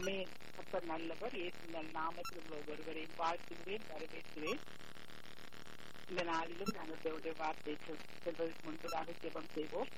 ஆமே அப்ப நல்லவர் இயேசுங்கள் நாமத்தில் உள்ள ஒருவரையும் வாழ்த்துகிறேன் வரவேற்கிறேன் இந்த நாளிலும் நாங்கள் தேவனுடைய வார்த்தை செல்வதற்கு முன்பதாக ஜெபம் செய்வோம்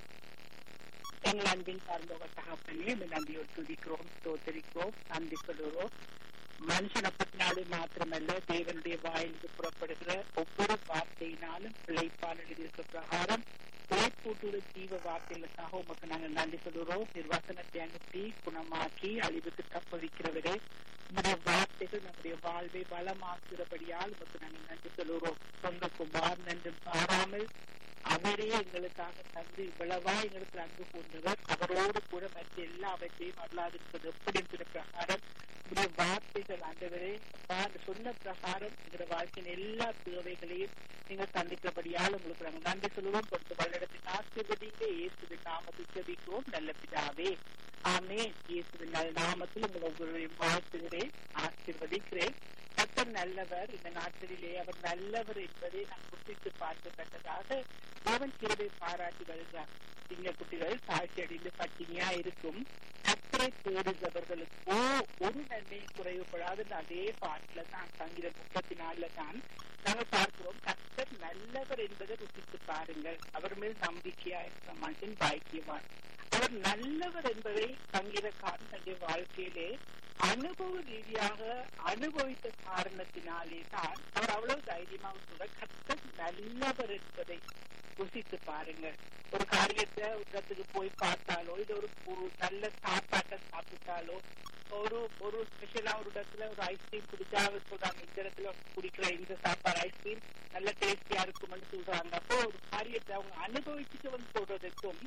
எங்கள் அன்பின் சார்ந்தவர் தகப்பனே இந்த நன்றியோடு துதிக்கிறோம் தோத்தரிக்கிறோம் நன்றி சொல்லுகிறோம் மனுஷனை பத்தினாலே மாத்திரமல்ல தேவனுடைய வாயிலிருந்து புறப்படுகிற ஒவ்வொரு வார்த்தையினாலும் பிழைப்பால் எழுதியிருக்க பிரகாரம் பிழைப்பூட்டுள்ள ஜீவ வார்த்தைகளுக்காக உமக்கு நாங்கள் நன்றி சொல்லுகிறோம் நிர்வாசனத்தை அனுப்பி குணமாக்கி அழிவுக்கு தப்ப வைக்கிறவரே உங்களுடைய வார்த்தைகள் நம்முடைய வாழ்வை வளமாக்குகிறபடியால் உமக்கு நாங்கள் நன்றி சொல்லுகிறோம் சொந்த குமார் நன்று பாராமல் அவரே எங்களுக்காக தந்து இவ்வளவா எங்களுக்கு அன்பு கொண்டவர் அவரோடு கூட மற்ற எல்லாவற்றையும் அல்லாதிருப்பது எப்படி என்கிற பிரகாரம் உங்களுடைய வார்த்தைகள் ஆண்டவரே அப்பா அந்த சொன்ன பிரகாரம் எங்களுடைய வாழ்க்கையின் எல்லா தேவைகளையும் நீங்கள் சந்திக்கிறபடியால் உங்களுக்கு நாங்கள் நன்றி சொல்லுவோம் கொடுத்து வல்லிடத்தின் ஆசீர்வதிங்க இயேசுவின் நாமத்தில் ஜெபிக்கிறோம் நல்ல பிதாவே ஆமே இயேசுவின் நல்ல நாமத்தில் உங்கள் ஒவ்வொருவரையும் வாழ்த்துகிறேன் ஆசீர்வதிக்கிறேன் கத்தர் நல்லவர் இந்த நாட்களிலே அவர் நல்லவர் என்பதை நான் குத்தித்து பார்க்கத்தக்கதாக தேவன் கிருபை பாராட்டி வருகிறார் சிங்க குட்டிகள் தாழ்ச்சி அடைந்து பட்டினியா இருக்கும் கத்தரை தேடுகிறவர்களுக்கோ ஒரு நன்மையும் குறைவுபடாது அதே பாட்டுல தான் தங்கிற முப்பத்தி நாலுல தான் நாங்கள் பார்க்கிறோம் கத்தர் நல்லவர் என்பதை ருசித்து பாருங்கள் அவர் மேல் நம்பிக்கையா இருக்கிற மனுஷன் பாக்கியவான் அவர் நல்லவர் என்பதை தங்கிற காரண வாழ்க்கையிலே அனுபவ ரீதியாக அனுபவித்த காரணத்தினாலே தான் அவர் அவ்வளவு தைரியமாக சொல்ற கத்தர் நல்லவர் என்பதை ருசித்து பாருங்கள் ஒரு காரியத்தை ஒரு இடத்துக்கு போய் பார்த்தாலோ இல்ல ஒரு ஒரு நல்ல சாப்பாட்டை சாப்பிட்டாலோ ஒரு ஒரு ஸ்பெஷலா ஒரு இடத்துல ஒரு ஐஸ்கிரீம் குடிச்சா சொல்றாங்க இந்த இடத்துல குடிக்கிற இந்த சாப்பாடு ஐஸ்கிரீம் நல்ல டேஸ்டியா இருக்கும்னு சொல்றாங்க அப்போ ஒரு காரியத்தை அவங்க அனுபவிச்சுட்டு வந்து சொல்றதுக்கும்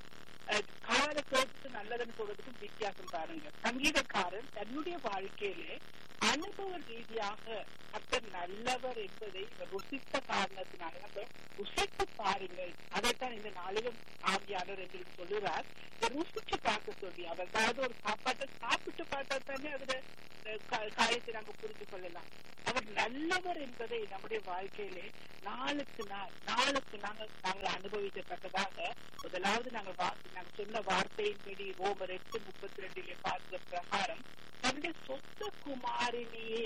கால கேட்டு நல்லதுன்னு சொல்றதுக்கும் வித்தியாசம் பாருங்க சங்கீதக்காரன் தன்னுடைய வாழ்க்கையிலே அனுபவ ரீதியாக கத்தர் நல்லவர் என்பதை ருசித்த காரணத்தினால ருசித்து பாருங்கள் அதைத்தான் இந்த நாளிலும் ஆவியாளர் என்று சொல்லுறார் ருசிச்சு பார்க்க சொல்லி அவர் அதாவது ஒரு சாப்பாட்டை சாப்பிட்டு பார்த்தா தானே அதுல காயத்தை நாங்க புரிந்து கொள்ளலாம் அவர் நல்லவர் என்பதை நம்முடைய வாழ்க்கையிலே நாளுக்கு நாள் நாளுக்கு நாங்கள் நாங்கள் அனுபவிக்கத்தக்கதாக முதலாவது நாங்கள் நாங்கள் சொன்ன வார்த்தையின்படி ரோமர் எட்டு முப்பத்தி ரெண்டிலே பார்க்கிற பிரகாரம் தன்னுடைய சொந்த குமாரினையே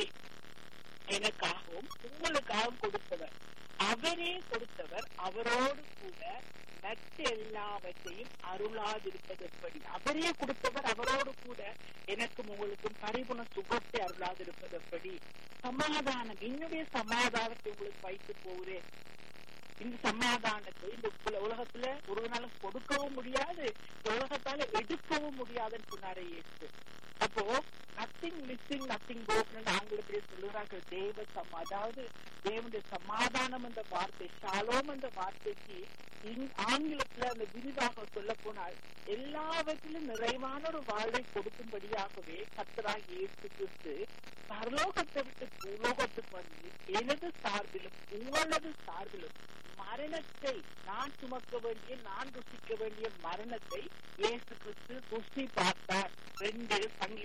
எனக்காகவும் உங்களுக்காகவும் கொடுத்தவர் அவரே கொடுத்தவர் அவரோடு கூட மற்ற எல்லாவற்றையும் அருளாதிருப்பது எப்படி அவரே கொடுத்தவர் அவரோடு கூட எனக்கும் உங்களுக்கும் பரிபுண சுகத்தை அருளாதிருப்பது எப்படி சமாதானம் என்னுடைய சமாதானத்தை உங்களுக்கு வைத்து போகிறேன் இந்த சமாதானத்தை இந்த உலகத்துல ஒரு நாளும் கொடுக்கவும் முடியாது உலகத்தால எடுக்கவும் முடியாதுன்னு சொன்னாரே இயேசு அப்போ நத்திங் மிஸ்ஸிங் நத்திங் போகணும்னு ஆங்கிலத்திலே சொல்லுறாங்க தேவ சம் அதாவது தேவனுடைய சமாதானம் என்ற வார்த்தை ஷாலோம் என்ற வார்த்தைக்கு ஆங்கிலத்துல அந்த விரிவாக சொல்ல போனால் எல்லாவற்றிலும் நிறைவான ஒரு வாழ்வை கொடுக்கும்படியாகவே கத்தராக இயேசு கிறிஸ்து பரலோகத்தை விட்டு பூலோகத்துக்கு வந்து எனது சார்பிலும் உங்களது சார்பிலும் மரணத்தை நான் சுமக்க வேண்டிய நான் ருசிக்க வேண்டிய மரணத்தை இயேசு கிறிஸ்து ருசி பார்த்தார் ரெண்டு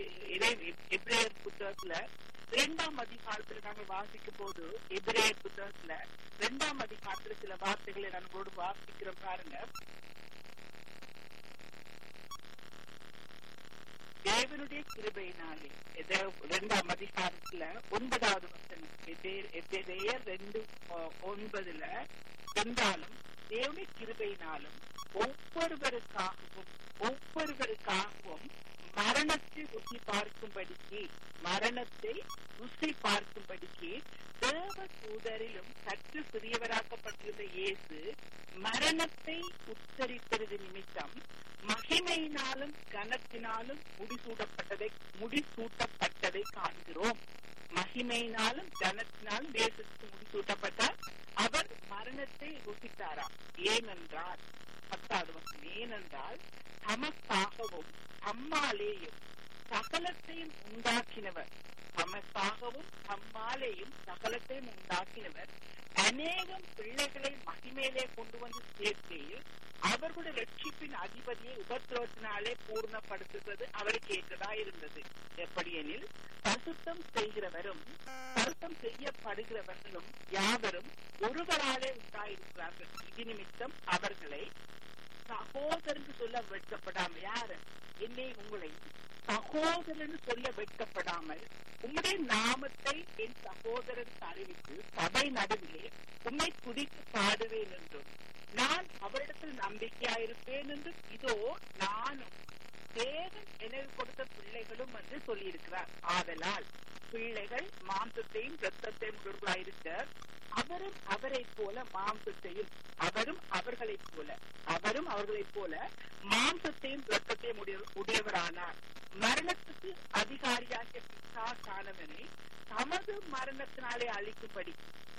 எப்ரேயர் புத்தகத்துல இரண்டாம் அதிகாரத்துல நாங்கள் வாசிக்கும் போது எபிரேயர் புத்தகத்துல இரண்டாம் அதிகாரத்துல சில வார்த்தைகளை நம்மளோடு வாசிக்கிற பாருங்க தேவனுடைய கிருபையினாலே இரண்டாம் அதிகாரத்துல ஒன்பதாவது வசனம் எபிரேயர் ரெண்டு ஒன்பதுல என்றாலும் தேவனுடைய கிருபையினாலும் ஒவ்வொருவருக்காகவும் ஒவ்வொருவருக்காகவும் மரணத்தை ருசி பார்க்கும்படிக்கு மரணத்தை ருசி பார்க்கும்படிக்கு தேவ தூதரிலும் சற்று சிறியவராக்கப்பட்டிருந்த இயேசு மரணத்தை உச்சரித்தது நிமித்தம் மகிமையினாலும் கனத்தினாலும் முடிசூடப்பட்டதை முடிசூட்டப்பட்டதை காண்கிறோம் மகிமையினாலும் கனத்தினாலும் இயேசுக்கு முடிசூட்டப்பட்டார் அவர் மரணத்தை ருசித்தாராம் ஏனென்றால் பத்தாவது வருஷம் ஏனென்றால் தமக்காகவும் தம்மாலேயும் சகலத்தையும் உண்டாக்கினவர் தமக்காகவும் தம்மாலேயும் சகலத்தையும் உண்டாக்கினவர் அநேகம் பிள்ளைகளை மகிமையிலே கொண்டு வந்து சேர்க்கையில் அவர்களுடைய ரட்சிப்பின் அதிபதியை உபத்திரவத்தினாலே பூர்ணப்படுத்துவது அவருக்கு ஏற்றதா இருந்தது எப்படியெனில் பசுத்தம் செய்கிறவரும் பசுத்தம் செய்யப்படுகிறவர்களும் யாவரும் ஒருவராலே உண்டாயிருக்கிறார்கள் இது நிமித்தம் அவர்களை சகோதரன் சொல்ல வெட்கப்படாமல் யாரு என்னை உங்களை சகோதரன் சொல்ல வெட்கப்படாமல் உம்முடைய நாமத்தை என் சகோதரனுக்கு அறிவித்து சபை நடுவிலே உம்மை துதித்து பாடுவேன் என்றும் நான் அவரிடத்தில் நம்பிக்கையாயிருப்பேன் என்றும் இதோ நானும் தேவன் எனக்கு கொடுத்த பிள்ளைகளும் என்று சொல்லியிருக்கிறார் ஆதலால் பிள்ளைகள் மாம்சத்தையும் இரத்தத்தையும் உடர்களாயிருக்க அவரும் அவரை போல மாம்சத்தையும் அவரும் அவர்களைப் போல அவரும் அவர்களைப் போல மாம்சத்தையும் இரத்தத்தையும் உடையவரானார் மரணத்துக்கு அதிகாரியாகிய பிசாசானவனை தமது மரணத்தினாலே அழிக்கும்படி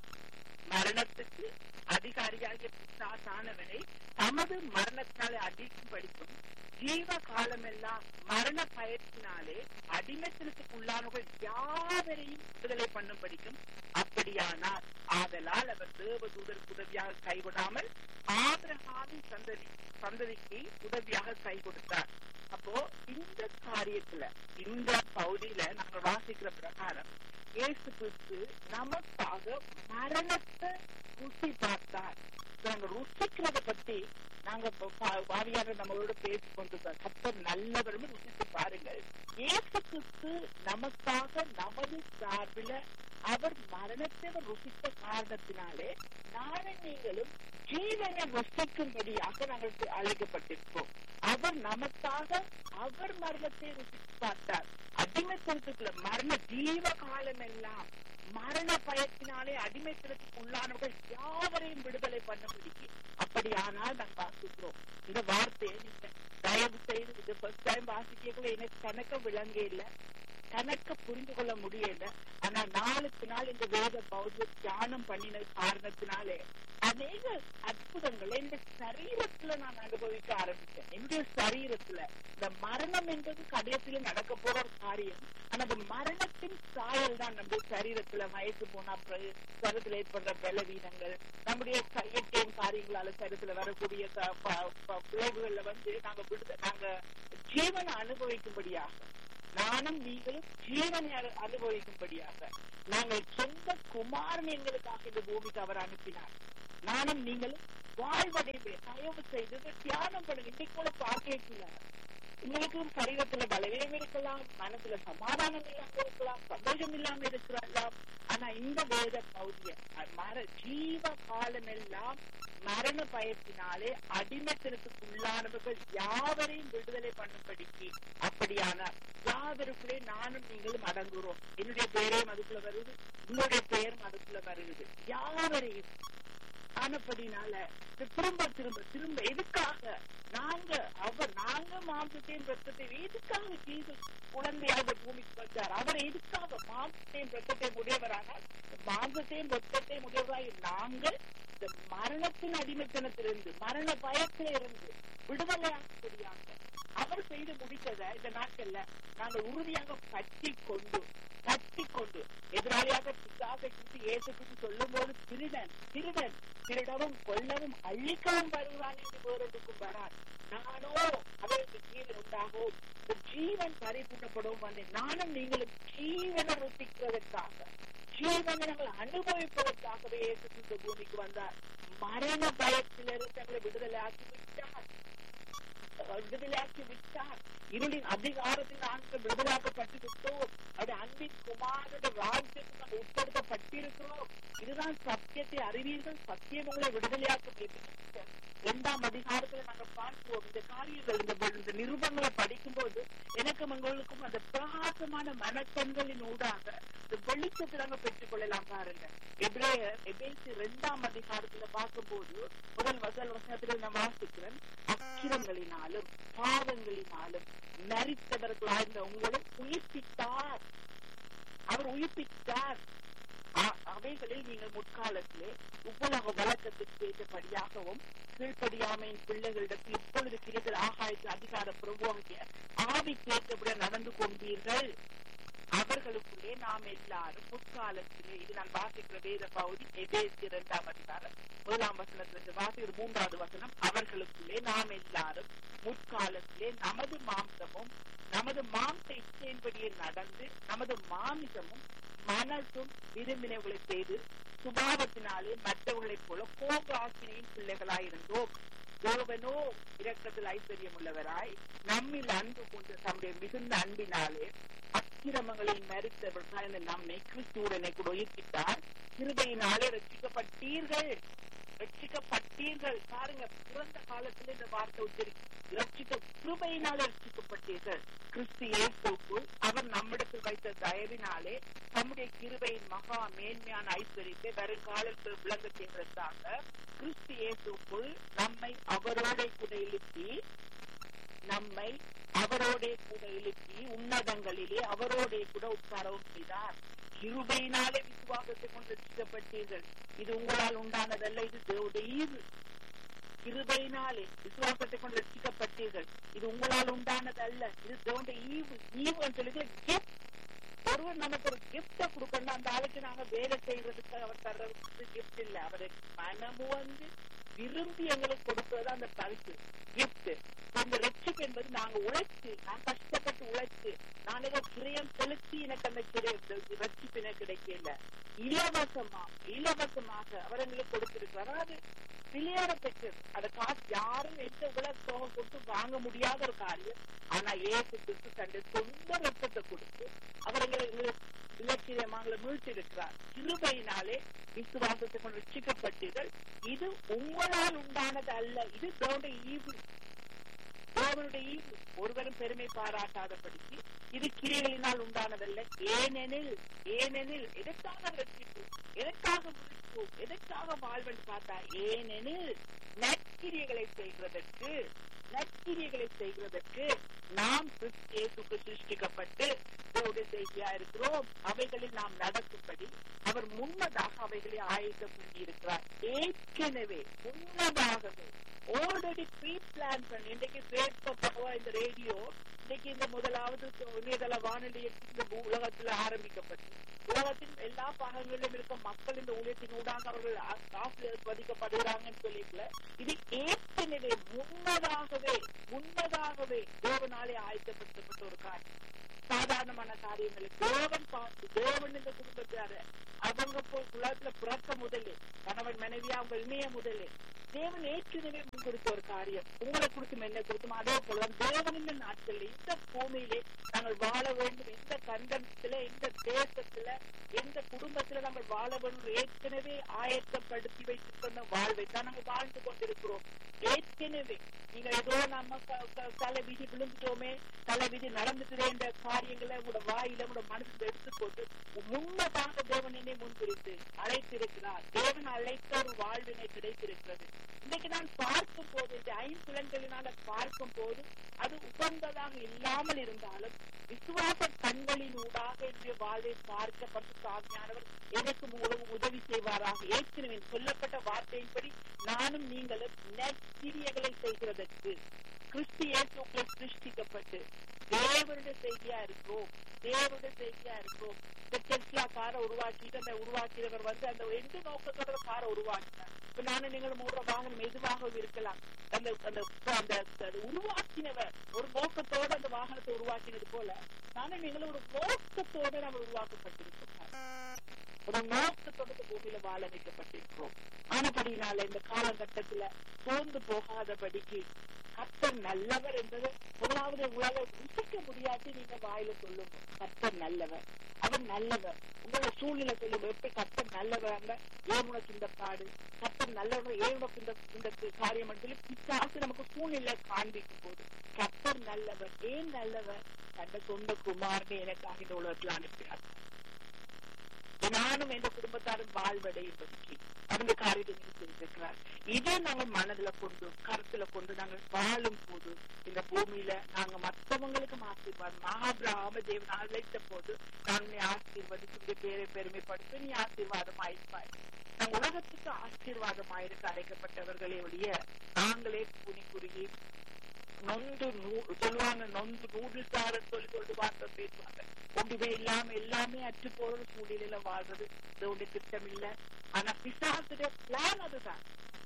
மரணத்துக்கு அதிகாரியாகிய பிசாசானவனை தமது மரணத்தினாலே அழிக்கும்படிக்கும் ஜீவ காலமெல்லாம் மரண பயத்தினாலே அடிமத்திற்கு உள்ளானவர்கள் யாவரையும் விடுதலை பண்ணும் படிக்கும் அப்படியானார் ஆதலால் அவர் தேவதூதருக்கு உதவியாக கைவிடாமல் ஆபிரகாமின் சந்ததி சந்ததிக்கு உதவியாக கை கொடுத்தார் அப்போ இந்த காரியத்துல இந்த பகுதியில நாங்க வாசிக்கிற பிரகாரம் இயேசு கிறிஸ்து நமக்காக மரணத்தை ருசி பார்த்தார் நாங்க ருசிக்கிறத பத்தி நாங்க பாவியாக நம்மளோட பேசிக் கொண்டிருக்கோம் கப்பர் நல்லவரும் ருசித்து பாருங்கள் இயேசு கிறிஸ்து நமக்காக நமது சார்பில அவர் மரணத்தை ருசித்த காரணத்தினாலே நானும் நீங்களும் ஜீவனை ருசிக்கும்படியாக நாங்கள் அழைக்கப்பட்டிருக்கோம் அவர் நமக்காக அவர் மரணத்தை ருசித்து பார்த்தார் அடிமைத்தனத்துக்குள்ள மரண ஜீவ காலம் எல்லாம் மரண பயத்தினாலே அடிமைத்தனத்துக்கு உள்ளானவர்கள் யாவரையும் விடுதலை பண்ண முடியும் அப்படியானால் நாங்கள் வாசிக்கிறோம் இந்த வார்த்தையை நீங்க தயவு செய்து இது ஃபர்ஸ்ட் டைம் வாசிக்கக்குள்ள எனக்கு கணக்க விளங்க இல்லை கணக்க புரிந்து கொள்ள முடியல ஆனா நாளுக்கு நாள் இந்த வேத பௌத்த தியானம் பண்ணின காரணத்தினாலே அநேக அற்புதங்களை இந்த சரீரத்துல நான் அனுபவிக்க ஆரம்பிச்சேன் என்னுடைய சரீரத்துல இந்த மரணம் என்பது கடைசியில நடக்க போற ஒரு காரியம் ஆனா அந்த மரணத்தின் சாயல் தான் நம்முடைய சரீரத்துல வயசு போனா சரீரத்துல ஏற்படுற பலவீனங்கள் நம்முடைய இயற்கையின் காரியங்களால சரீரத்துல வரக்கூடிய விளைவுகள்ல வந்து நாங்க விடுத நாங்க ஜீவனை அனுபவிக்கும்படியாக நானும் நீங்களும் ஜீவனை அனுபவிக்கும்படியாக நாங்கள் சொந்த குமாரன் எங்களுக்காக இந்த பூமிக்கு அவர் அனுப்பினார் நானும் நீங்களும் வாழ்வடைவே தயவு செய்து தியானம் பண்ணுங்க இன்னைக்கு கூட பார்க்கல உங்களுக்கும் சரீரத்துல பலவீனம் இருக்கலாம் மனசுல சமாதானம் இல்லாம இருக்கலாம் சந்தோஷம் இல்லாம இருக்கலாம் ஆனா இந்த வேத பௌதிய மர ஜீவ காலம் எல்லாம் மரண பயத்தினாலே அடிமத்திற்கு உள்ளானவர்கள் யாவரையும் விடுதலை பண்ணும்படிக்கு அப்படியான யாவருக்குள்ளே நானும் நீங்களும் அடங்குறோம் என்னுடைய பெயரையும் அதுக்குள்ள வருது உங்களுடைய பெயரும் அதுக்குள்ள வருகிறது யாவரையும் ஆனப்படினால திரும்ப திரும்ப திரும்ப எதுக்காக நாங்க அவர் நாங்க மாம்சத்தையும் ரத்தத்தையும் எதுக்காக ஜீசஸ் குழந்தையாக பூமிக்கு வந்தார் அவர் எதுக்காக மாம்சத்தையும் ரத்தத்தையும் உடையவரானால் மாம்சத்தையும் ரத்தத்தையும் உடையவராய் நாங்கள் இந்த மரணத்தின் அடிமைத்தனத்திலிருந்து மரண பயத்தில இருந்து விடுதலையாகக்கூடியாக அவர் செய்து முடித்ததை இந்த நாட்கள்ல நாங்கள் உறுதியாக பற்றி கொண்டு பற்றி கொண்டு எதிராளியாக பிசாசை குறித்து ஏசுக்கு சொல்லும் போது திருடன் திருடன் திருடவும் கொல்லவும் அழிக்கவும் வருவான் என்று வேறொன்றுக்கும் வரான் நானோ அவருக்கு ஜீவன் உண்டாகவும் இந்த ஜீவன் பரிபூர்ணப்படவும் வந்தேன் நானும் நீங்களும் ஜீவனை ருசிக்கிறதற்காக ஜீவனை நாங்கள் அனுபவிப்பதற்காகவே இயேசு இந்த பூமிக்கு வந்தார் மரண பயத்திலிருந்து தங்களை விடுதலை ஆக்கி விட்டார் விடுதலையாக்கி விட்டார் இருளின் அதிகாரத்தில் நாங்கள் விடுதலாக்கப்பட்டு விட்டோம் அது அன்பின் குமாரோட ராஜ்யத்துக்கு நாங்கள் உட்படுத்தப்பட்டிருக்கிறோம் இதுதான் சத்தியத்தை அறிவீர்கள் சத்தியம் உங்களை விடுதலையாக்க இரண்டாம் அதிகாரத்துல நாங்க பார்க்கிறோம் இந்த காரியங்கள் இந்த இந்த நிருபங்களை படிக்கும் போது எனக்கும் உங்களுக்கும் அந்த பிரகாசமான மனக்கண்களின் ஊடாக இந்த வெளிச்சத்தை நாங்க பெற்றுக் கொள்ளலாம் பாருங்க எப்ரேய எபேசி இரண்டாம் அதிகாரத்துல பார்க்கும்போது முதல் வசல் வசனத்துல நான் வாசிக்கிறேன் அக்கிரங்களினாலும் பாவங்களினாலும் நரித்தவர்களாயிருந்த உங்களை உயிர்ப்பித்தார் அவர் உயிர்ப்பித்தார் அவைகளில் நீங்கள் முற்காலத்திலே உப்புலக வழக்கத்திற்கு ஏற்றபடியாகவும் கீழ்ப்படியாமையின் பிள்ளைகளிடத்தில் இப்பொழுது கிடைத்தல் ஆகாயத்தில் அதிகார பிரபுவாகிய ஆவி கேட்டபடி நடந்து கொண்டீர்கள் அவர்களுக்குள்ளே நாம் எல்லாரும் முற்காலத்திலே இது நான் வாசிக்கிற வேத பகுதி எபேசி இரண்டாம் அதிகாரம் முதலாம் வசனத்திலிருந்து வாசிக்கிற மூன்றாவது வசனம் அவர்களுக்குள்ளே நாம் எல்லாரும் முற்காலத்திலே நமது மாம்சமும் நமது மாம்ச இச்சையின்படியே நடந்து நமது மாமிசமும் மனசும் விரும்பினவர்களை செய்து சுபாவத்தினாலே மற்றவர்களைப் போல கோபாசினியின் பிள்ளைகளாயிருந்தோம் தேவனோ இரக்கத்தில் ஐஸ்வர்யம் உள்ளவராய் நம்மில் அன்பு கொண்டு தம்முடைய மிகுந்த அன்பினாலே அக்கிரமங்களில் மறுத்தவர்கள் நம்மை கிறிஸ்துவுடனே கூட உயிர்ப்பித்தார் கிருபையினாலே ரட்சிக்கப்பட்டீர்கள் ரட்சிக்கப்பட்டீர்கள் பாருங்க பிறந்த காலத்துல இந்த வார்த்தை உச்சரி ரட்சிக்க கிருபையினாலே ரட்சிக்கப்பட்டீர்கள் கிறிஸ்து இயேசுக்குள் அவர் நம்மிடத்தில் வைத்த தயவினாலே தம்முடைய கிருபையின் மகா மேன்மையான ஐஸ்வர்யத்தை வருங்காலத்தில் விளங்க செய்வதற்காக கிறிஸ்து இயேசுக்குள் நம்மை அவரோட கூட எழுப்பி நம்மை அவரோட கூட எழுப்பி உன்னதங்களிலே அவரோட கூட உட்காரவும் செய்தார் கிருபையினாலே விசுவாசத்தை கொண்டு ரசிக்கப்பட்டீர்கள் இது உங்களால் உண்டானதல்ல இது தேவடைய ஈவு கிருபையினாலே விசுவாசத்தை கொண்டு ரசிக்கப்பட்டீர்கள் இது உங்களால் உண்டானதல்ல இது தேவடைய ஈவு ஈவுன்னு சொல்லி கிஃப்ட் ஒருவர் நமக்கு ஒரு கிஃப்ட கொடுக்கணும் அந்த ஆளுக்கு நாங்க வேலை செய்யறதுக்கு அவர் தர்றதுக்கு கிஃப்ட் இல்ல அவரை மனமு வந்து விரும்பி எங்களுக்கு கொடுப்பது அந்த பரிசு கிஃப்ட் அந்த ரட்சிப்பு என்பது நாங்க உழைச்சு நான் கஷ்டப்பட்டு உழைச்சு நான் ஏதோ கிரயம் செலுத்தி எனக்கு அந்த ரட்சிப்பு எனக்கு கிடைக்கல இலவசமா இலவசமாக அவர் எங்களுக்கு கொடுத்திருக்கிறார் அதாவது விளையாட பெற்றது அந்த காசு யாரும் எந்த உலக தொகை கொடுத்து வாங்க முடியாத ஒரு காரியம் ஆனா ஏசு கிறிஸ்து தன்னுடைய சொந்த ரத்தத்தை கொடுத்து அவர் எங்களை இலட்சியமாக மீழ்த்திருக்கிறார் கிருபையினாலே விசுவாசத்தை கொண்டு ரட்சிக்கப்பட்டீர்கள் இது உங்களால் உண்டானது அல்ல இது தேவனுடைய ஈவு தேவனுடைய ஈவு ஒருவரும் பெருமை பாராட்டாதபடிக்கு இது கிரியைகளினால் உண்டானதல்ல ஏனெனில் ஏனெனில் எதற்காக ரட்சிப்பு எதற்காக முடிப்பு எதற்காக வாழ்வன் பார்த்தா ஏனெனில் நற்கிரியைகளை செய்வதற்கு நற்கிரியைகளை செய்வதற்கு நாம் இயேசுக்கு சிருஷ்டிக்கப்பட்டு தேவடைய செய்தியா இருக்கிறோம் அவைகளில் நாம் நடக்கும்படி அவர் முன்னதாக அவைகளை ஆயத்தப்படுத்தி இருக்கிறார் ஏற்கனவே முன்னதாகவே ஆல்ரெடி ப்ரீ பிளான் பண்ணி இன்னைக்கு பேசப்பட்டவா இந்த ரேடியோ இன்னைக்கு இந்த முதலாவது இணையதள வானொலி இந்த உலகத்துல ஆரம்பிக்கப்பட்டு உலகத்தின் எல்லா பாகங்களிலும் இருக்க மக்கள் இந்த ஊழியத்தின் ஊடாக அவர்கள் ஆசிர்வதிக்கப்படுகிறாங்கன்னு சொல்லிக்கல இது ஏற்கனவே முன்னதாகவே முன்னதாகவே தேவனாலே ஆயத்தப்படுத்தப்பட்ட ஒரு காரியம் சாதாரணமான காரியங்களுக்கு தேவன் பார்த்து தேவன் இந்த குடும்பத்தார அவங்க போய் உலகத்துல பிறக்க முதலே கணவன் மனைவியா அவங்க இணைய முதலே தேவன் ஏற்கனவே கொடுத்த ஒரு காரியம் உங்களை கொடுக்கும் என்ன கொடுக்கும் அதே போல தேவன் இந்த நாட்கள்ல இந்த பூமியிலே நாங்கள் வாழ வேண்டும் எந்த கண்டத்துல எந்த தேசத்துல எந்த குடும்பத்துல நாங்கள் வாழ வேண்டும் ஏற்கனவே ஆயத்தப்படுத்தி வைத்திருக்கிற வாழ்வை தான் நாங்கள் வாழ்ந்து கொண்டிருக்கிறோம் ஏற்கனவே நீங்க ஏதோ நம்ம தலை விதி விழுந்துட்டோமே தலை விதி நடந்துட்டு இந்த காரியங்களை உங்களோட வாயில உங்களோட மனசுல எடுத்துக்கொண்டு முன்னதாக தேவன் என்னை முன்குறித்து அழைத்திருக்கிறார் தேவன் அழைத்த ஒரு வாழ்வினை கிடைத்திருக்கிறது இன்னைக்கு நான் பார்க்கும் போது இந்த ஐம்புலன்களினால பார்க்கும் போது அது உகந்ததாக இல்லாமல் இருந்தாலும் விசுவாச கண்களின் ஊடாக என்னுடைய வாழ்வை பார்க்கப்பட்டு சாமியானவர் எனக்கு மூலம் உதவி செய்வாராக ஏற்கனவே சொல்லப்பட்ட வார்த்தையின்படி நானும் நீங்களும் நெற்றியகளை செய்கிறதற்கு கிறிஸ்து இயேசுக்களை சிருஷ்டிக்கப்பட்டு தேவருடைய செய்தியா இருக்கிறோம் தேவருடைய செய்தியா இருக்கிறோம் இந்த டெஸ்லா காரை உருவாக்கிட்டு அந்த உருவாக்கியவர் வந்து அந்த எந்த நோக்கத்தோட காரை உருவாக்கினார் இப்ப நானும் நீங்கள் மூடுற வாகனம் எதுவாகவும் இருக்கலாம் அந்த அந்த அந்த உருவாக்கினவர் ஒரு நோக்கத்தோட அந்த வாகனத்தை உருவாக்கினது போல நானும் நீங்களும் ஒரு நோக்கத்தோட நம்ம உருவாக்கப்பட்டிருக்கோம் ஒரு நோக்கத்தோட பூமியில வாழ வைக்கப்பட்டிருக்கிறோம் ஆனபடினால இந்த காலகட்டத்துல சோர்ந்து போகாதபடிக்கு கத்தர் நல்லவர் என்பது முதலாவது உங்களால ருசிக்க முடியாது நீங்க வாயில சொல்லுங்க கத்தர் நல்லவர் அவர் நல்லவர் உங்களோட சூழ்நிலை சொல்லுங்க எப்படி கத்தர் நல்லவர் ஏன் உனக்கு இந்த பாடு கத்தர் நல்லவர் ஏன் உனக்கு இந்த இந்த காரியம் சொல்லி பிசாசு நமக்கு சூழ்நிலை காண்பிக்கும் போது கத்தர் நல்லவர் ஏன் நல்லவர் தந்த சொந்த குமாரனை எனக்காக இந்த உலகத்தில் அனுப்பினார் நானும் எந்த குடும்பத்தாரும் வாழ்வடையும்படிக்கு அந்த காரியத்தை செஞ்சிருக்கிறார் இதை நாங்கள் மனதுல கொண்டு கருத்துல கொண்டு நாங்கள் வாழும் போது இந்த பூமியில நாங்க மற்றவங்களுக்கு ஆசீர்வாதம் மகாபிராம தேவன் அழைத்த போது நான் உன்னை ஆசீர்வதிச்சு பேரை பெருமைப்படுத்தி நீ ஆசீர்வாதம் ஆயிருப்பாய் நம் உலகத்துக்கு ஆசீர்வாதம் ஆயிருக்கு அழைக்கப்பட்டவர்களே ஒழிய நாங்களே புனி குறுகி நொந்து சொல்லுவாங்க நொந்து நூடுல்ஸார சொல்லி சொல்லிட்டு வார்த்தை பேசுவாங்க ஒன்றுமே இல்லாம எல்லாமே அற்று போற சூழ்நிலையில வாழ்றது இதோட திட்டம் இல்ல ஆனா பிசாசுடைய பிளான் அதுதான்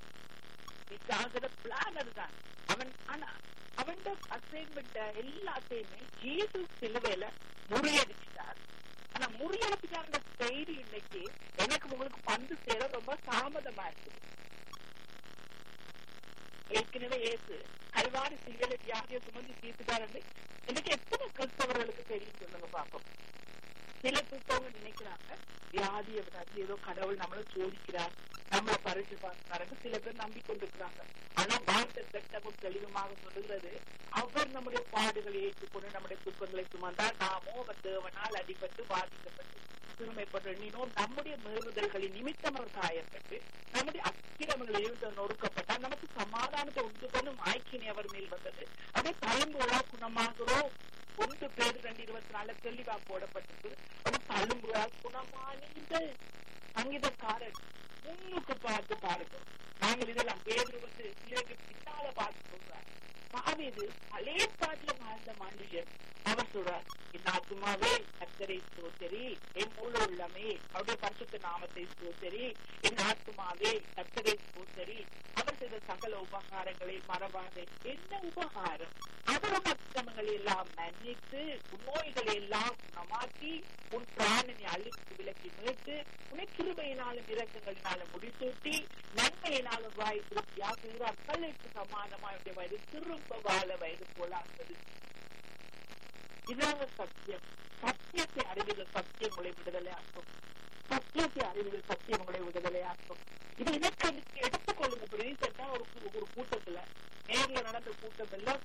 பிசாசுடைய பிளான் அதுதான் அவன் ஆனா அவன் அசைன்மெண்ட் எல்லாத்தையுமே ஜீசு சிலுவையில முறியடிச்சிட்டார் ஆனா முறியடிச்சிட்டாங்க செய்தி இன்னைக்கு எனக்கு உங்களுக்கு பந்து சேர ரொம்ப தாமதமா இருக்குது ஏற்கனவே ஏசு கல்வாரி சிங்கல வியாதியை சுமந்து தீர்த்துட்டாரு எனக்கு எத்தனை கிறிஸ்தவர்களுக்கு தெரியும் சொல்லுங்க பாப்போம் சில கிறிஸ்தவங்க நினைக்கிறாங்க வியாதியை வந்து ஏதோ கடவுள் நம்மள சோதிக்கிறார் நம்மளை பறிச்சு பார்க்கிறாரு சில பேர் நம்பிக்கொண்டிருக்கிறாங்க ஆனா வார்த்தை சட்டமும் தெளிவுமாக சொல்லுகிறது அவர் நம்முடைய பாடுகளை ஏற்றுக்கொண்டு நம்முடைய துக்கங்களை சுமந்தால் நாமோ அவர் தேவனால் அடிபட்டு பாதிக்கப்பட்டு சிறுமைப்பட்டு எண்ணினோம் நம்முடைய மீறுதல்களின் நிமித்தம் அவர் காயப்பட்டு நம்முடைய அக்கிரமங்கள் எழுத நொறுக்கப்பட்டால் நமக்கு சமாதானத்தை உண்டு பண்ணும் ஆய்க்கினை அவர் மேல் வந்தது அதை தழும்புகளா குணமாகிறோம் ஒன்று பேர் ரெண்டு இருபத்தி நாலு தெளிவா போடப்பட்டது அது தழும்புகளா குணமானீங்கள் சங்கீதக்காரன் முன்னுக்கு பார்த்து பாருங்க நாங்கள் இதெல்லாம் பேரு வந்து சிலருக்கு பின்னால பார்த்து சொல்றார் பாவேது பழைய பாட்டுல வாழ்ந்த மனுஷன் அவர் சொல்றார் என் ஆத்மாவே கத்தரை சோசரி என் முழு உள்ளமே அவருடைய பரிசுத்த நாமத்தை சோசரி என் ஆத்மாவே கத்தரை சோசரி அவர் செய்த சகல உபகாரங்களை மறவாத என்ன உபகாரம் அவரும் அக்கிரமங்களை எல்லாம் மன்னித்து உன் நோய்களை எல்லாம் குணமாக்கி உன் பிராணனை அழித்து விலக்கி மீட்டு உன்னை கிருபையினாலும் இரக்கங்களினாலும் முடிசூட்டி நன்மையினாலும் வாய் திருப்தியாக்குகிறார் கல்லுக்கு சமானமாயுடைய வயது திரும்ப வாழ வயது போலாக்குது இதாங்க சத்தியம் சத்தியத்தை அறிவுகள் சத்தியம் உங்களை விடுதலையாக்கும் சத்தியத்தை அறிவுகள் சத்தியம் உங்களை விடுதலையாக்கும் இது எனக்கு எடுத்துக்கொள்ளுங்க இப்ப ரீசெண்டா ஒரு ஒரு கூட்டத்துல நேர்ல நடந்த கூட்டம் எல்லாம்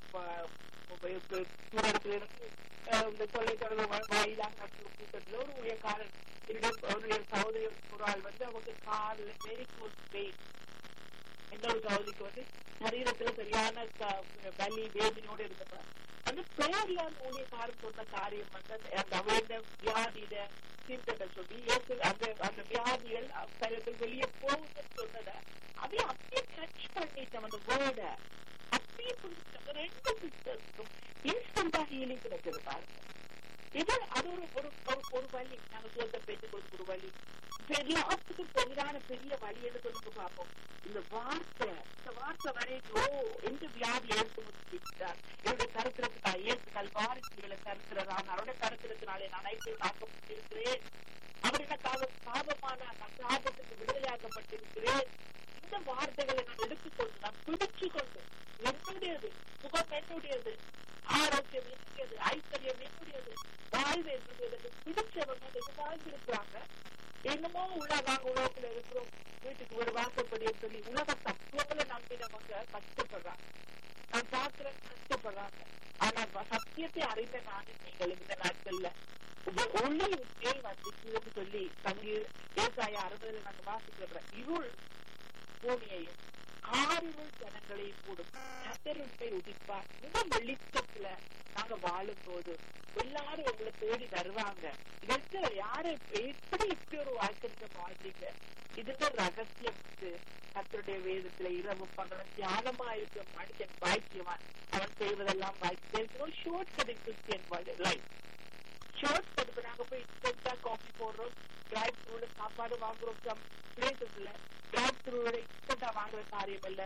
தூரத்துல இருந்து இந்த தொலைத்தொடர்பு வாயிலாக நடந்த கூட்டத்துல ஒரு ஊழியக்காரன் என்னுடைய சகோதரி ஒரு ஆள் வந்து அவங்க காலில் வெரி குட் பெயின் இன்னொரு சகோதரிக்கு வந்து சரீரத்துல சரியான வலி வேதனையோட இருந்தப்ப அந்த பேர்ல அந்த ஊழியக்காரன் சொன்ன காரியம் வந்து அந்த அவருடைய வியாதியில தீர்க்கத்தை சொல்லி அந்த அந்த வியாதிகள் சரீரத்தில் வெளியே போகுதுன்னு சொன்னத அதை அப்படியே டச் பண்ணிட்டோம் அந்த வேர்ட அப்படியே புரிஞ்சுட்டோம் ரெண்டு சிஸ்டர்ஸுக்கும் இன்ஸ்டன்டா ஹீலிங் கிடைக்கிறது பாருங்க இது அது ஒரு ஒரு ஒரு வழி நாங்க சொல்ற பேச்சு கொடுக்க ஒரு வழி எல்லாத்துக்கும் எதிரான பெரிய வழி என்று சொல்லுங்க பார்ப்போம் இந்த வார்த்தை இந்த வார்த்தை வரைக்கும் எந்த வியாதி எடுத்து முடிச்சுட்டார் என்னுடைய கருத்திரத்துக்காக ஏற்று கல்வாரிகளை கருத்துறான் அவருடைய கருத்திரத்தினாலே நான் ஐக்கியம் ஆக்கப்பட்டிருக்கிறேன் அவர் எனக்காக சாபமான நான் சாபத்துக்கு விடுதலையாக்கப்பட்டிருக்கிறேன் இந்த வார்த்தைகளை நான் எடுத்துக்கொண்டு நான் பிடிச்சு கொண்டு என்னுடையது சுகம் என்னுடையது ஆரோக்கியம் என்னுடையது ஐஸ்வர்யம் என்னுடையது வாழ்வு என்னுடையது பிடிச்சவங்க வாழ்ந்திருக்கிறாங்க என்னமோ உள்ள நாங்க உலகத்துல இருக்கிறோம் வீட்டுக்கு ஒரு வாசப்படி சொல்லி உலக தத்துவங்களை நம்பினவங்க கஷ்டப்படுறாங்க நான் பாக்குறேன் கஷ்டப்படுறாங்க ஆனா சத்தியத்தை அறிந்த நானும் நீங்கள் இந்த நாட்கள்ல ஒளி மேல் வந்துச்சுன்னு சொல்லி தங்கி விவசாய அறுபதுல நாங்க வாசிக்கிற இருள் பூமியையும் ஆறுகள் ஜனங்களையும் கூடும் கத்தருப்பை உதிப்பார் இந்த வெளிச்சத்துல நாங்க வாழும் போது எல்லாரும் உங்களை தேடி வருவாங்க இதற்கு யாரு எப்படி இப்படி ஒரு வாழ்க்கை வாழ்றீங்க இதுக்கு ரகசியம் கத்தருடைய வேதத்துல இரவு பகலும் தியானமா இருக்க மனுஷன் பாக்கியவான் அவன் செய்வதெல்லாம் பாக்கியம் short cutting Christian life short cut நாங்க போய் இன்ஸ்டன்டா காஃபி போடுறோம் டிரைவ் த்ரூல சாப்பாடு வாங்குறோம் சம் பிளேசஸ்ல டிரைவ் த்ரூல இன்ஸ்டன்டா வாங்குற காரியம் இல்ல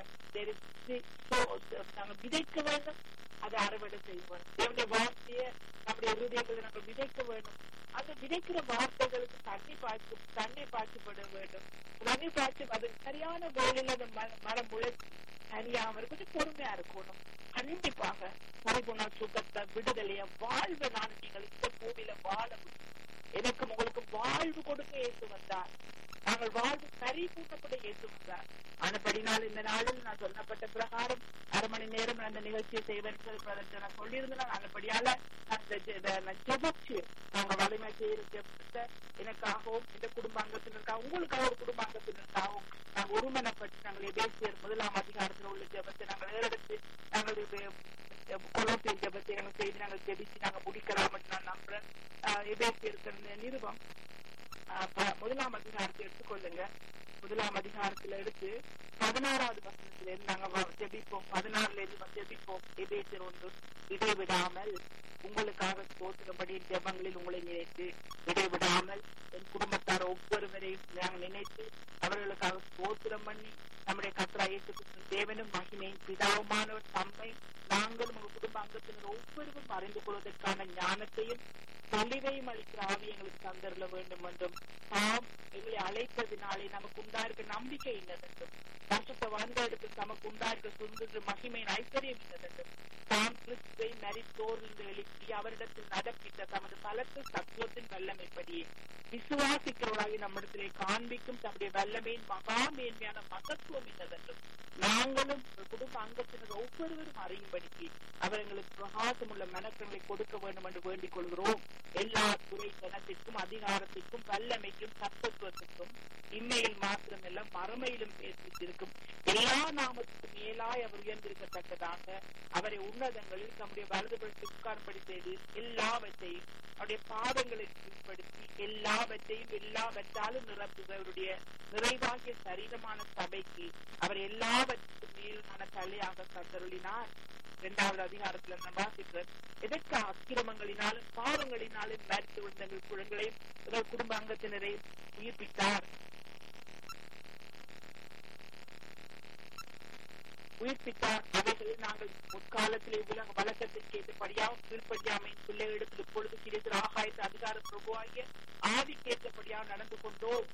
நாங்க விதைக்க வேண்டும் அதை அறுவடை செய்வோம் தேவனுடைய வார்த்தைய நம்முடைய இருதயங்களை நம்ம விதைக்க வேண்டும் அந்த விதைக்கிற வார்த்தைகளுக்கு தண்ணி பாய்ச்சி தண்ணி பாய்ச்சப்பட வேண்டும் தண்ணி பாய்ச்சி அது சரியான வேலையில அந்த மரம் முளைச்சி சரியாம கொஞ்சம் பொறுமையா இருக்கணும் கண்டிப்பாக பரிபுண சுகத்தை விடுதலைய வாழ்வு நான் நீங்கள் இந்த பூமியில வாழ முடியும் எனக்கு உங்களுக்கு வாழ்வு கொடுக்க ஏசு வந்தார் நாங்கள் வாழ்வு சரி கூட்டப்பட ஏசு வந்தார் ஆனபடினால் இந்த நாளில் நான் சொல்லப்பட்ட பிரகாரம் அரை மணி நேரம் அந்த நிகழ்ச்சியை செய்வேன் நான் சொல்லியிருந்தேன் ஆனபடியால நான் ஜெபிச்சு நாங்க வலிமை செய்யற ஜெபத்தை எனக்காகவும் இந்த குடும்ப அங்கத்தினருக்காக உங்களுக்காக ஒரு குடும்ப அங்கத்தினருக்காகவும் நாங்கள் ஒருமனப்பட்டு நாங்கள் பேசியர் முதலாம் அதிகாரத்தில் உள்ள ஜெபத்தை நாங்கள் ஏறெடுத்து நாங்கள் கொலோசிய ஜெபத்தை நாங்கள் செய்து நாங்கள் ஜெபிச்சு நாங்கள் முடிக்கலாம் நான் நம்புறேன் எபேசி இருக்கிற நிருபம் முதலாம் அதிகாரத்தை எடுத்துக்கொள்ளுங்க முதலாம் அதிகாரத்துல எடுத்து பதினாறாவது வசனத்துல இருந்து நாங்க ஜெபிப்போம் பதினாறுல இருந்து ஜெபிப்போம் எபேசியர் ஒன்று இடைவிடாமல் உங்களுக்காக தோற்றும்படி ஜெபங்களில் உங்களை நினைத்து இடைவிடாமல் என் குடும்பத்தார் ஒவ்வொருவரையும் நாங்கள் நினைத்து அவர்களுக்காக ஸ்தோத்திரம் பண்ணி நம்முடைய கத்ரா இயேசு தேவனும் மகிமையும் பிதாவுமானவர் தம்மை நாங்களும் உங்கள் குடும்ப அங்கத்தினர் ஒவ்வொருவரும் அறிந்து கொள்வதற்கான ஞானத்தையும் தெளிவையும் அளிக்கிற ஆவி எங்களுக்கு தந்தரல வேண்டும் என்றும் தாம் எங்களை அழைத்ததினாலே நமக்கு உண்டாயிருக்க நம்பிக்கை இன்னதென்றும் பரிசுத்த வந்தெடுத்து தமக்கு உண்டாயிருக்க சுந்தர மகிமையின் ஐஸ்வர்யம் இன்னதென்றும் தாம் கிறிஸ்துவை மரித்தோர்ந்து எழுப்பி அவரிடத்தில் நடப்பித்த தமது பலத்த சத்துவத்தின் வல்லமைப்படியே விசுவாசிக்கிறவராகி நம்மிடத்திலே காண்பிக்கும் தம்முடைய வல்லமையின் மகா மேன்மையான மகத்துவம் இன்னதென்றும் நாங்களும் குடும்ப அங்கத்தினர் ஒவ்வொருவரும் அறியும்படிக்கு அவர் எங்களுக்கு பிரகாசம் உள்ள மனக்கங்களை கொடுக்க வேண்டும் என்று வேண்டிக் கொள்கிறோம் எல்லா துறை தனத்திற்கும் அதிகாரத்திற்கும் வல்லமைக்கும் சத்தத்துவத்திற்கும் இம்மையில் மாத்திரமல்ல மறுமையிலும் பேசித்திருக்கும் எல்லா நாமத்துக்கும் மேலாய் அவர் உயர்ந்திருக்கத்தக்கதாக அவரை உன்னதங்களில் தம்முடைய வலதுபடுத்தி உட்கார்படி செய்து எல்லாவற்றையும் அவருடைய பாதங்களை கீழ்ப்படுத்தி எல்லாவற்றையும் எல்லாவற்றாலும் நிரப்புகிறவருடைய நிறைவாகிய சரீரமான சபைக்கு அவர் எல்லாவற்றுக்கும் மேலான தலையாக தந்தருளினார் இரண்டாவது அதிகாரத்துல நம்ம வாசிக்கிறோம் எதற்கு அக்கிரமங்களினாலும் பாவங்களினாலும் மறித்து விழுந்த எங்கள் குழந்தைகளையும் எங்கள் குடும்ப அங்கத்தினரை உயிர்ப்பித்தார் உயிர்ப்பித்தார் அவைகளை நாங்கள் முற்காலத்திலே உலக வழக்கத்திற்கு ஏற்றபடியாகவும் கீழ்ப்படியாமையின் பிள்ளைகளிடத்தில் இப்பொழுது கிடைத்த ஆகாயத்து அதிகார பிரபுவாகிய ஆதிக்கேற்றபடியாக நடந்து கொண்டோம்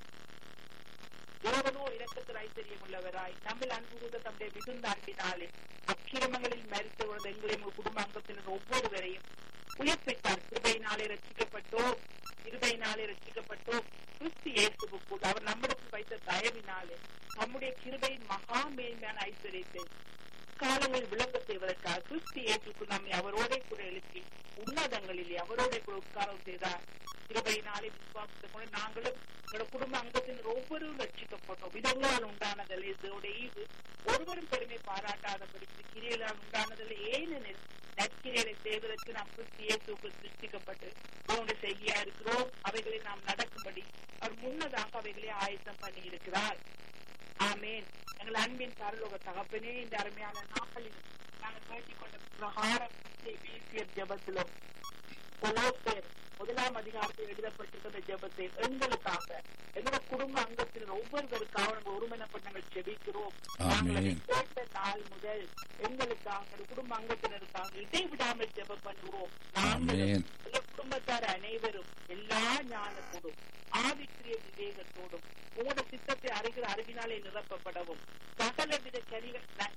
தேவனோ இரக்கத்தில் ஐஸ்வர்யம் உள்ளவராய் நம்மில் அன்பு கூர்ந்த தம்முடைய மிகுந்த அன்பினாலே அக்கிரமங்களில் மறித்து விழுந்த எங்களையும் உங்கள் குடும்ப அங்கத்தினர் ஒவ்வொருவரையும் உயிர்ப்பித்தார் கிருபையினாலே ரசிக்கப்பட்டோம் கிருபையினாலே ரசிக்கப்பட்டோம் கிறிஸ்து இயேசுக்குள் அவர் நம்மிடத்தில் வைத்த தயவினாலே நம்முடைய கிருபையின் மகா மேன்மையான ஐஸ்வர்யத்தை காலங்களில் விளங்க செய்வதற்காக கிறிஸ்து இயேசுக்குள் நம்மை அவரோட கூட எழுப்பி உன்னதங்களிலே அவரோட கூட உட்காரம் செய்தார் கிருபையினாலே விசுவாசத்தை கொண்டு நாங்களும் எங்களோட குடும்ப அங்கத்தினர் ஒவ்வொருவரும் ரட்சிக்கப்பட்டோம் இதங்களால் உண்டானதில்லை இதோட ஈவு ஒருவரும் பெருமை பாராட்டாதபடி கிரியலால் உண்டானதில்லை ஏனெனில் நற்கிரிகளை செய்வதற்கு நாம் கிறிஸ்து இயேசுக்குள் சிருஷ்டிக்கப்பட்டு அவனுடைய செய்தியா இருக்கிறோம் அவைகளை நாம் நடக்கும்படி அவர் முன்னதாக அவைகளை ஆயத்தம் பண்ணி இருக்கிறார் ஆமேன் எங்கள் அன்பின் பரலோக தகப்பனே இந்த அருமையான நாளில் நாங்கள் வேண்டிக் கொண்ட பிரகாரம் பேசிய ஜபத்திலும் கொலோசேர் முதலாம் அதிகாரத்தில் எழுதப்பட்டிருக்கிற ஜெபத்தை எங்களுக்காக எங்களோட குடும்ப அங்கத்தினர் ஒவ்வொருவருக்காக நாங்கள் ஒருமனப்பட்டு நாங்கள் ஜெபிக்கிறோம் நாங்கள் அதை கேட்ட நாள் முதல் எங்களுக்காக எங்கள் குடும்ப அங்கத்தினருக்காக இடைவிடாமல் ஜெபம் பண்ணுகிறோம் நாங்களும் குடும்பத்தார் அனைவரும் எல்லா ஞானத்தோடும் ஆவிக்குரிய விவேகத்தோடும் உங்களோட சித்தத்தை அறிகிற அறிவினாலே நிரப்பப்படவும் சகல வித கரிகள்